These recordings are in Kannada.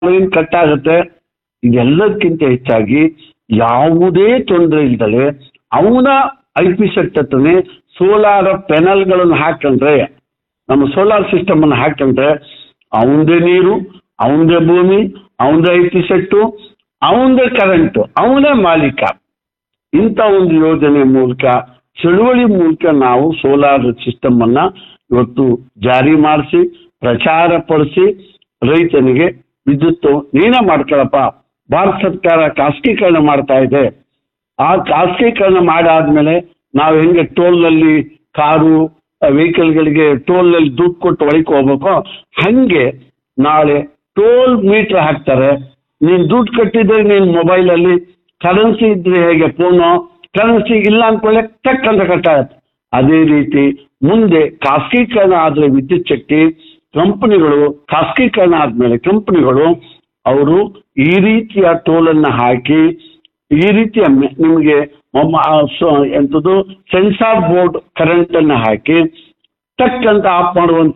ಲೈನ್ ಕಟ್ ಆಗುತ್ತೆ ಇದೆಲ್ಲದಕ್ಕಿಂತ ಹೆಚ್ಚಾಗಿ ಯಾವುದೇ ತೊಂದರೆ ಇಲ್ದಲೆ ಅವನ ಐ ಪಿ ಸೆಟ್ ಹತ್ರನೇ ಸೋಲಾರ್ ಪೆನಲ್ಗಳನ್ನು ಹಾಕೊಂಡ್ರೆ ನಮ್ಮ ಸೋಲಾರ್ ಸಿಸ್ಟಮ್ ಅನ್ನು ಹಾಕೊಂಡ್ರೆ ಅವಂದೇ ನೀರು ಅವಂದೇ ಭೂಮಿ ಅವಂದೇ ಐ ಪಿ ಸೆಟ್ಟು ಅವಂದೇ ಕರೆಂಟು ಅವನೇ ಮಾಲೀಕ ಇಂಥ ಒಂದು ಯೋಜನೆ ಮೂಲಕ ಚಳುವಳಿ ಮೂಲಕ ನಾವು ಸೋಲಾರ್ ಸಿಸ್ಟಮ್ ಅನ್ನ ಇವತ್ತು ಜಾರಿ ಮಾಡಿಸಿ ಪ್ರಚಾರ ಪಡಿಸಿ ರೈತನಿಗೆ ವಿದ್ಯುತ್ತು ನೀನೇ ಮಾಡ್ಕೊಳಪ್ಪ ಭಾರತ ಸರ್ಕಾರ ಖಾಸಗೀಕರಣ ಮಾಡ್ತಾ ಇದೆ ಆ ಖಾಸಗೀಕರಣ ಮಾಡಾದ್ಮೇಲೆ ನಾವು ಹೆಂಗೆ ಟೋಲ್ನಲ್ಲಿ ಕಾರು ವೆಹಿಕಲ್ಗಳಿಗೆ ಟೋಲ್ನಲ್ಲಿ ದುಡ್ಡು ಕೊಟ್ಟು ಒಳಗೆ ಹೋಗ್ಬೇಕೋ ಹಂಗೆ ನಾಳೆ ಟೋಲ್ ಮೀಟರ್ ಹಾಕ್ತಾರೆ ನೀನು ದುಡ್ಡು ಕಟ್ಟಿದ್ರೆ ನೀನು ಮೊಬೈಲಲ್ಲಿ ಕರೆನ್ಸಿ ಇದ್ರೆ ಹೇಗೆ ಫೋನು ಕರೆನ್ಸಿ ಇಲ್ಲ ಅಂದ್ಕೊಳ್ಳೆ ಟಕ್ ಅಂತ ಕಟ್ಟಾಗತ್ತೆ ಅದೇ ರೀತಿ ಮುಂದೆ ಖಾಸಗೀಕರಣ ಆದರೆ ವಿದ್ಯುತ್ ಶಕ್ತಿ ಕಂಪನಿಗಳು ಖಾಸಗೀಕರಣ ಆದಮೇಲೆ ಕಂಪನಿಗಳು ಅವರು ಈ ರೀತಿಯ ಟೋಲನ್ನು ಹಾಕಿ ಈ ರೀತಿಯ ಮೆ- ನಿಮಗೆ ಮೊಮ್ಮ- ಆ ಸ- ಎಂಥದ್ದು ಸೆನ್ಸಾರ್ ಬೋರ್ಡ್ ಕರೆಂಟನ್ನು ಹಾಕಿ ಟಕ್ ಅಂತ ಆಫ್ ಮಾಡುವಂತ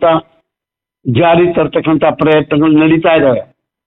ಜಾರಿ ತರ್ತಕ್ಕಂಥ ಪ್ರಯತ್ನಗಳು ನಡೀತಾ ಇದ್ದಾವೆ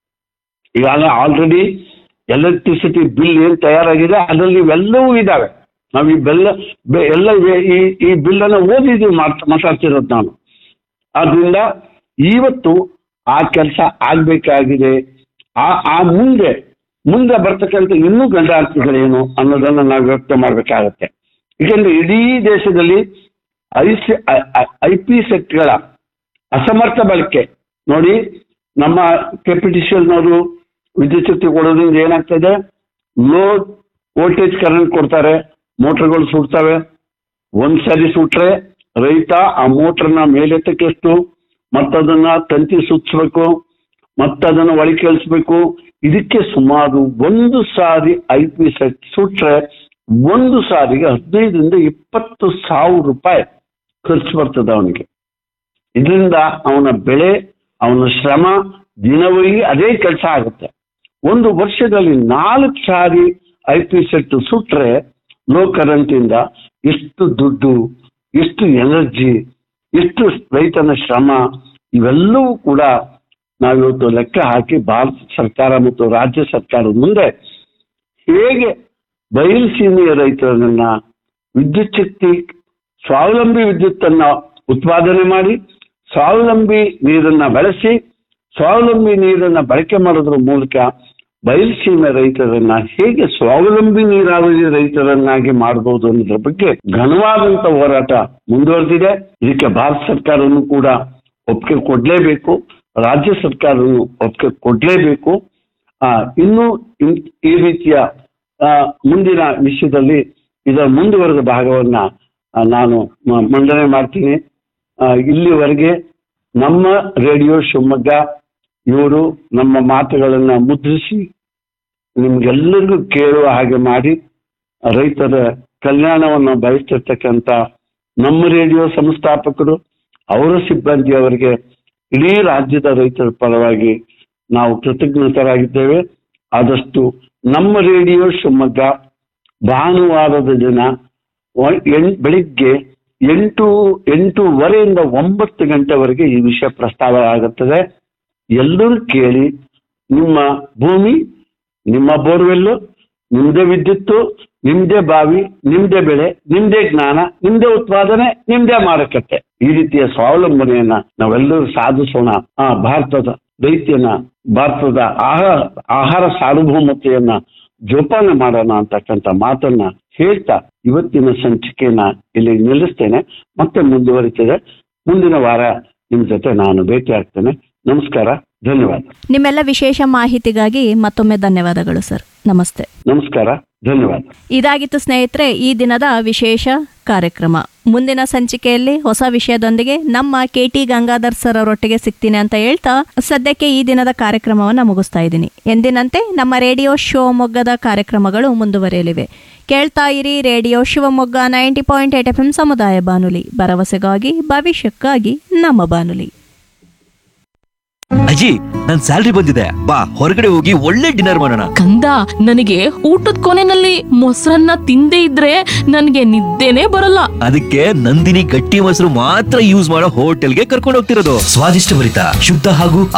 ಈಗಾಗಲೇ ಆಲ್ರೆಡಿ ಎಲೆಕ್ಟ್ರಿಸಿಟಿ ಬಿಲ್ ಏನು ತಯಾರಾಗಿದೆ ಅದರಲ್ಲಿ ಇವೆಲ್ಲವೂ ಇದ್ದಾವೆ ನಾವು ಈ ಬೆಲ್ಲ ಬೆ- ಎಲ್ಲ ಇವೆ- ಈ ಈ ಬಿಲ್ಲನ್ನು ಓದಿದ್ದೀವಿ ಮಾತ್ ಮಾತಾಡ್ತಿರೋದು ನಾನು ಆದ್ರಿಂದ ಇವತ್ತು ಆ ಕೆಲಸ ಆಗಬೇಕಾಗಿದೆ ಆ ಆ ಮುಂದೆ ಮುಂದೆ ಬರ್ತಕ್ಕಂಥ ಇನ್ನೂ ಗಂಡಾಂತಗಳೇನು ಅನ್ನೋದನ್ನು ನಾವು ವ್ಯಕ್ತ ಮಾಡಬೇಕಾಗತ್ತೆ ಏಕೆಂದ್ರೆ ಇಡೀ ದೇಶದಲ್ಲಿ ಐ ಸಿ ಐ ಪಿ ಸೆಟ್ಗಳ ಅಸಮರ್ಥ ಬಳಕೆ ನೋಡಿ ನಮ್ಮ ಕೆಪಿಟಿಷಿಯಲ್ನವರು ವಿದ್ಯುತ್ ಶಕ್ತಿ ಕೊಡೋದ್ರಿಂದ ಏನಾಗ್ತದೆ ಲೋ ವೋಲ್ಟೇಜ್ ಕರೆಂಟ್ ಕೊಡ್ತಾರೆ ಮೋಟರ್ಗಳು ಸುಡ್ತವೆ ಒಂದ್ ಸರಿ ಸುಟ್ರೆ ರೈತ ಆ ಮೋಟರ್ನ ಮೇಲೆತ್ತಕ್ಕೆಷ್ಟು ಮತ್ತದನ್ನ ತಂತಿ ಸುತ್ತಬೇಕು ಮತ್ತದನ್ನು ಒಳಗೆ ಕೇಳಿಸ್ಬೇಕು ಇದಕ್ಕೆ ಸುಮಾರು ಒಂದು ಸಾರಿ ಐ ಪಿ ಸೆಟ್ ಸುಟ್ರೆ ಒಂದು ಸಾರಿಗೆ ಹದಿನೈದರಿಂದ ಇಪ್ಪತ್ತು ಸಾವಿರ ರೂಪಾಯಿ ಖರ್ಚು ಬರ್ತದೆ ಅವನಿಗೆ ಇದರಿಂದ ಅವನ ಬೆಳೆ ಅವನ ಶ್ರಮ ದಿನವೈ ಅದೇ ಕೆಲಸ ಆಗುತ್ತೆ ಒಂದು ವರ್ಷದಲ್ಲಿ ನಾಲ್ಕು ಸಾರಿ ಐ ಪಿ ಸೆಟ್ ಸುಟ್ರೆ ಲೋ ಕರೆಂಟಿಂದ ಎಷ್ಟು ದುಡ್ಡು ಎಷ್ಟು ಎನರ್ಜಿ ಎಷ್ಟು ರೈತನ ಶ್ರಮ ಇವೆಲ್ಲವೂ ಕೂಡ ನಾವಿವತ್ತು ಲೆಕ್ಕ ಹಾಕಿ ಭಾರತ ಸರ್ಕಾರ ಮತ್ತು ರಾಜ್ಯ ಸರ್ಕಾರದ ಮುಂದೆ ಹೇಗೆ ಬಯಲುಸೀಮೆಯ ರೈತರನ್ನ ವಿದ್ಯುತ್ ಶಕ್ತಿ ಸ್ವಾವಲಂಬಿ ವಿದ್ಯುತ್ತನ್ನ ಉತ್ಪಾದನೆ ಮಾಡಿ ಸ್ವಾವಲಂಬಿ ನೀರನ್ನ ಬಳಸಿ ಸ್ವಾವಲಂಬಿ ನೀರನ್ನ ಬಳಕೆ ಮಾಡೋದ್ರ ಮೂಲಕ ಬಯಲುಸೀಮೆ ರೈತರನ್ನ ಹೇಗೆ ಸ್ವಾವಲಂಬಿ ನೀರಾವರಿ ರೈತರನ್ನಾಗಿ ಮಾಡಬಹುದು ಅನ್ನೋದ್ರ ಬಗ್ಗೆ ಘನವಾದಂತ ಹೋರಾಟ ಮುಂದುವರೆದಿದೆ ಇದಕ್ಕೆ ಭಾರತ ಸರ್ಕಾರವನ್ನು ಕೂಡ ಒಪ್ಪಿಗೆ ಕೊಡ್ಲೇಬೇಕು ರಾಜ್ಯ ಸರ್ಕಾರವನ್ನು ಒಪ್ಪಿಗೆ ಕೊಡ್ಲೇಬೇಕು ಆ, ಇನ್ನು ಇನ್- ಈ ರೀತಿಯ ಆ, ಮುಂದಿನ ವಿಷಯದಲ್ಲಿ ಇದರ ಮುಂದುವರೆದ ಭಾಗವನ್ನ ಆ, ನಾನು ಮ- ಮಂಡನೆ ಮಾಡ್ತೀನಿ ಆ, ಇಲ್ಲಿವರೆಗೆ ನಮ್ಮ ರೇಡಿಯೋ ಶಿವಮೊಗ್ಗ ಇವರು ನಮ್ಮ ಮಾತುಗಳನ್ನ ಮುದ್ರಿಸಿ ನಿಮ್ಗೆಲ್ಲರಿಗೂ ಕೇಳುವ ಹಾಗೆ ಮಾಡಿ ರೈತರ ಕಲ್ಯಾಣವನ್ನು ಬಯಸ್ತಿರ್ತಕ್ಕಂಥ ನಮ್ಮ ರೇಡಿಯೋ ಸಂಸ್ಥಾಪಕರು ಅವರ ಸಿಬ್ಬಂದಿಯವರಿಗೆ ಇಡೀ ರಾಜ್ಯದ ರೈತರ ಪರವಾಗಿ ನಾವು ಕೃತಜ್ಞತರಾಗಿದ್ದೇವೆ ಆದಷ್ಟು ನಮ್ಮ ರೇಡಿಯೋ ಶಿವಮೊಗ್ಗ ಭಾನುವಾರದ ದಿನ ಒ- ಎಂ- ಬೆಳಿಗ್ಗೆ ಎಂಟು ಎಂಟೂವರೆಯಿಂದ ಒಂಬತ್ತು ಗಂಟೆವರೆಗೆ ಈ ವಿಷಯ ಪ್ರಸ್ತಾವ ಆಗುತ್ತದೆ ಎಲ್ಲರೂ ಕೇಳಿ ನಿಮ್ಮ ಭೂಮಿ ನಿಮ್ಮ ಬೋರ್ವೆಲ್ಲು ನಿಮ್ದೇ ವಿದ್ಯುತ್ತು ನಿಮ್ದೇ ಬಾವಿ ನಿಮ್ದೇ ಬೆಳೆ ನಿಮ್ದೇ ಜ್ಞಾನ ನಿಮ್ದೇ ಉತ್ಪಾದನೆ ನಿಮ್ದೇ ಮಾರುಕಟ್ಟೆ ಈ ರೀತಿಯ ಸ್ವಾವಲಂಬನೆಯನ್ನ ನಾವೆಲ್ಲರೂ ಸಾಧಿಸೋಣ ಆ ಭಾರತದ ರೈತನ ಭಾರತದ ಆಹಾರ ಆಹಾರ ಸಾರ್ವಭೌಮತೆಯನ್ನ ಜೋಪಾನ ಮಾಡೋಣ ಅಂತಕ್ಕಂಥ ಮಾತನ್ನ ಹೇಳ್ತಾ ಇವತ್ತಿನ ಸಂಚಿಕೆಯನ್ನ ಇಲ್ಲಿ ನಿಲ್ಲಿಸ್ತೇನೆ ಮತ್ತೆ ಮುಂದುವರಿತದೆ ಮುಂದಿನ ವಾರ ನಿಮ್ ಜೊತೆ ನಾನು ಭೇಟಿ ಆಗ್ತೇನೆ ನಮಸ್ಕಾರ ಧನ್ಯವಾದ ನಿಮ್ಮೆಲ್ಲ ವಿಶೇಷ ಮಾಹಿತಿಗಾಗಿ ಮತ್ತೊಮ್ಮೆ ಧನ್ಯವಾದಗಳು ಸರ್ ನಮಸ್ತೆ ನಮಸ್ಕಾರ ಧನ್ಯವಾದ ಇದಾಗಿತ್ತು ಸ್ನೇಹಿತರೆ ಈ ದಿನದ ವಿಶೇಷ ಕಾರ್ಯಕ್ರಮ ಮುಂದಿನ ಸಂಚಿಕೆಯಲ್ಲಿ ಹೊಸ ವಿಷಯದೊಂದಿಗೆ ನಮ್ಮ ಕೆ ಟಿ ಗಂಗಾಧರ್ ಸರ್ ಅವರೊಟ್ಟಿಗೆ ಸಿಗ್ತೀನಿ ಅಂತ ಹೇಳ್ತಾ ಸದ್ಯಕ್ಕೆ ಈ ದಿನದ ಕಾರ್ಯಕ್ರಮವನ್ನು ಮುಗಿಸ್ತಾ ಇದ್ದೀನಿ ಎಂದಿನಂತೆ ನಮ್ಮ ರೇಡಿಯೋ ಶಿವಮೊಗ್ಗದ ಕಾರ್ಯಕ್ರಮಗಳು ಮುಂದುವರಿಯಲಿವೆ ಕೇಳ್ತಾ ಇರಿ radio Shivamogga ninety point eight F M ಸಮುದಾಯ ಬಾನುಲಿ ಭರವಸೆಗಾಗಿ ಭವಿಷ್ಯಕ್ಕಾಗಿ ನಮ್ಮ ಬಾನುಲಿ ಅಜ್ಜಿ ನನ್ ಸ್ಯಾಲ್ರಿ ಬಂದಿದೆ ಬಾ ಹೊರಗಡೆ ಹೋಗಿ ಒಳ್ಳೆ ಡಿನ್ನರ್ ಮಾಡೋಣ ಕಂದ ನನಗೆ ಊಟದ ಕೊನೆನಲ್ಲಿ ಮೊಸರನ್ನ ತಿಂದೇ ಇದ್ರೆ ನನಗೆ ನಿದ್ದೆನೇ ಬರಲ್ಲ ಅದಕ್ಕೆ ನಂದಿನಿ ಗಟ್ಟಿ ಮೊಸರು ಮಾತ್ರ ಯೂಸ್ ಮಾಡೋ ಹೋಟೆಲ್ಗೆ ಕರ್ಕೊಂಡು ಹೋಗ್ತಿರೋದು ಸ್ವಾದಿಷ್ಟಭರಿತ ಶುದ್ಧ ಹಾಗೂ